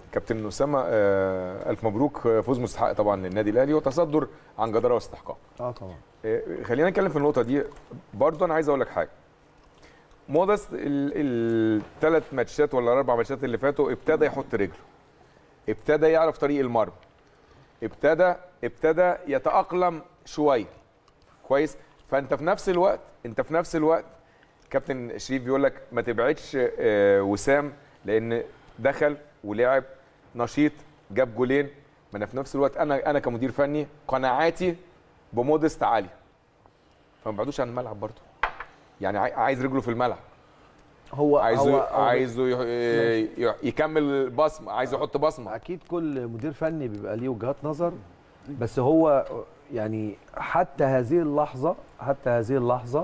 كابتن اسامه آه، الف مبروك آه، فوز مستحق طبعا للنادي الاهلي وتصدر عن جداره واستحقاق اه طبعا آه، خلينا نتكلم في النقطه دي برضه انا عايز اقول لك حاجه مودست الثلاث ماتشات ولا الاربع ماتشات اللي فاتوا ابتدى يحط رجله ابتدى يعرف طريق المرمى ابتدى ابتدى يتاقلم شويه كويس فانت في نفس الوقت انت في نفس الوقت كابتن شريف بيقول لك ما تبعدش آه، وسام لان دخل ولعب نشيط جاب جولين ما انا في نفس الوقت انا انا كمدير فني قناعاتي بمودست عاليه فما بعدوش عن الملعب برضه يعني عاي- عايز رجله في الملعب هو عايزه هو هو عايزه يح- ي- يكمل بصمه عايزه يحط بصمه اكيد كل مدير فني بيبقى ليه وجهات نظر بس هو يعني حتى هذه اللحظه حتى هذه اللحظه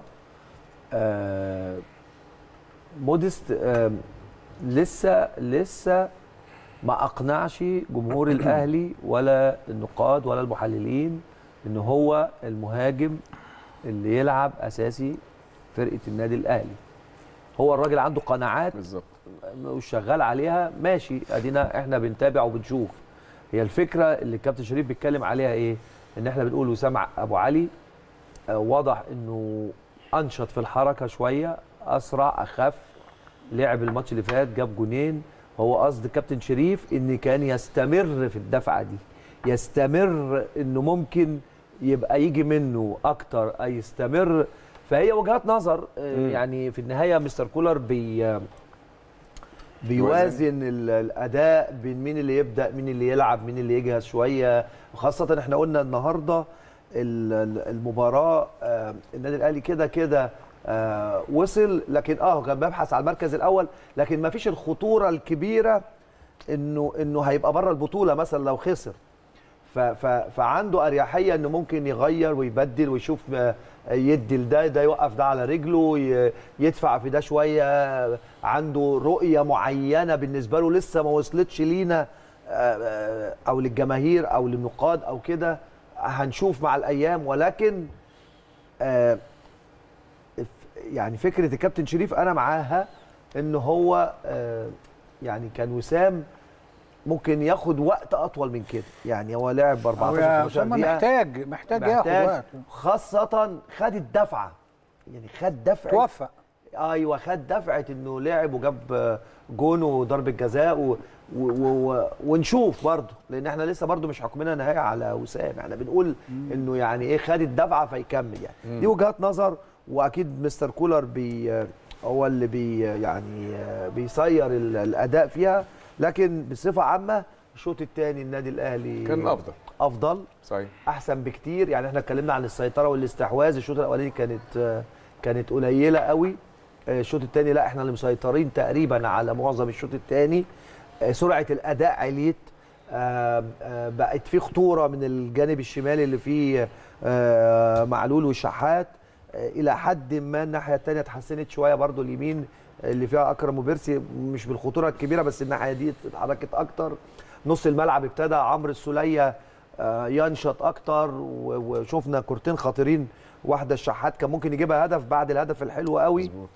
آه موديست آه لسه لسه ما اقنعش جمهور الاهلي ولا النقاد ولا المحللين ان هو المهاجم اللي يلعب اساسي فرقه النادي الاهلي هو الراجل عنده قناعات بالظبط وشغال عليها ماشي ادينا احنا بنتابع وبنشوف هي الفكره اللي الكابتن شريف بيتكلم عليها ايه ان احنا بنقول وسام ابو علي آه، واضح انه انشط في الحركه شويه اسرع اخف لعب الماتش اللي فات جاب جونين هو قصد كابتن شريف ان كان يستمر في الدفعه دي يستمر انه ممكن يبقى يجي منه اكتر اي يستمر فهي وجهات نظر آه، مم. يعني في النهايه مستر كولر بي بيوازن ال- الاداء بين مين اللي يبدا مين اللي يلعب مين اللي يجهز شويه وخاصه احنا قلنا النهارده ال- ال- المباراه آه، النادي الاهلي كده كده آه، وصل لكن اه كان بيبحث على المركز الاول لكن ما فيش الخطوره الكبيره انه انه هيبقى بره البطوله مثلا لو خسر ف ف فعنده اريحيه انه ممكن يغير ويبدل ويشوف آه، يدي لده ده يوقف ده على رجله ي- يدفع في ده شويه عنده رؤيه معينه بالنسبه له لسه ما وصلتش لينا آه، آه، او للجماهير او للنقاد او كده هنشوف مع الايام ولكن آه، ف- يعني فكره الكابتن شريف انا معاها ان هو آه، يعني كان وسام ممكن ياخد وقت اطول من كده يعني هو لعب ب هو 14 يا 15 اسامه دقيقه محتاج محتاج ياخد وقت خاصة خد الدفعة يعني خد دفعة توفق ايوه خد دفعة انه لعب وجاب جون وضربة جزاء و... و... و... ونشوف برضه لان احنا لسه برضه مش حكمنا نهاية على وسام احنا بنقول انه يعني ايه خد الدفعة فيكمل يعني دي وجهات نظر واكيد مستر كولر بي هو اللي بي يعني بيصير ال- الاداء فيها لكن بصفة عامة الشوط الثاني النادي الاهلي كان افضل افضل صحيح احسن بكتير يعني احنا اتكلمنا عن السيطره والاستحواذ الشوط الاولاني كانت كانت قليله قوي الشوط الثاني لا احنا اللي مسيطرين تقريبا على معظم الشوط الثاني سرعه الاداء عليت آه، آه، بقت في خطوره من الجانب الشمالي اللي فيه آه، معلول والشحات آه، الى حد ما الناحيه الثانيه اتحسنت شويه برضو اليمين اللي فيها اكرم وبيرسي مش بالخطوره الكبيره بس الناحيه دي اتحركت اكتر نص الملعب ابتدى عمرو السوليه آه، ينشط اكتر و- وشفنا كورتين خطيرين واحده الشحات كان ممكن يجيبها هدف بعد الهدف الحلو قوي مظبوط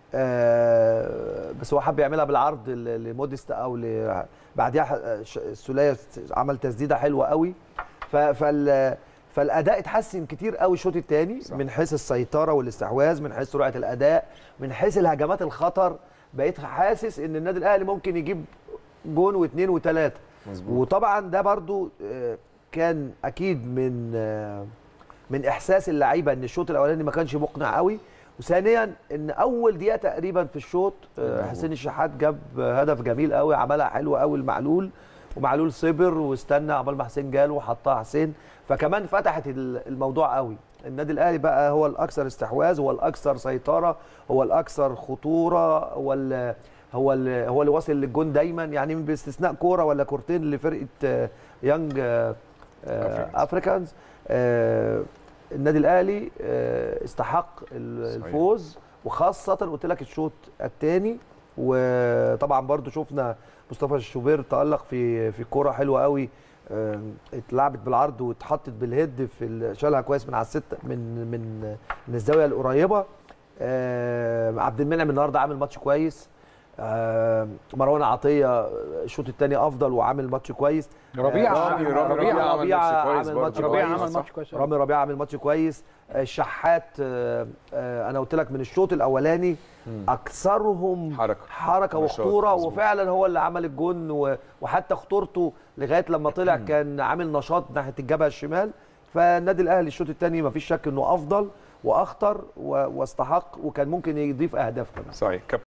آه، بس هو حب يعملها بالعرض ل- لموديست او ل- بعديها ح- ش- السوليه عمل تسديده حلوه قوي ف- فال فالاداء اتحسن كتير قوي الشوط الثاني صح. من حيث السيطره والاستحواذ من حيث سرعه الاداء من حيث الهجمات الخطر بقيت حاسس ان النادي الاهلي ممكن يجيب جون واثنين وثلاثه مظبوط وطبعا ده برضو آه، كان اكيد من آه، من احساس اللعيبه ان الشوط الاولاني ما كانش مقنع قوي وثانيا ان اول دقيقه تقريبا في الشوط آه، حسين الشحات جاب هدف جميل قوي عملها حلو قوي المعلول ومعلول صبر واستنى عقبال ما حسين جاله وحطها حسين فكمان فتحت ال- الموضوع قوي النادي الاهلي بقى هو الاكثر استحواذ هو الاكثر سيطره هو الاكثر خطوره هو ال هو ال هو اللي واصل للجون دايما يعني باستثناء كوره ولا كورتين لفرقه آه، يانج آه، آه، أفريكانز. افريكانز آه، النادي الاهلي آه، استحق ال- صحيح. الفوز وخاصه قلت لك الشوط الثاني وطبعا برضو شفنا مصطفى الشوبير تالق في في كوره حلوه قوي آه، اتلعبت بالعرض واتحطت بالهيد في ال- شالها كويس من على الست من من من الزاويه القريبه آه، عبد المنعم النهارده عامل ماتش كويس آه، مروان عطيه الشوط الثاني افضل وعامل ماتش كويس ربيع آه، رامي- ربيع رامي ربيع عمل ربيع ماتش كويس عمل برضه. ماتش ربيع كويس عمل صح. ماتش كويس رامي ربيعه عامل ماتش كويس آه، الشحات آه، آه، انا قلت لك من الشوط الاولاني اكثرهم حركة. حركه نشاط، وخطوره مظبوط. وفعلا هو اللي عمل الجون و- وحتى خطورته لغايه لما طلع كان عامل نشاط ناحيه الجبهه الشمال فالنادي الاهلي الشوط الثاني مفيش شك انه افضل واخطر و- واستحق وكان ممكن يضيف اهداف كمان صحيح كابتن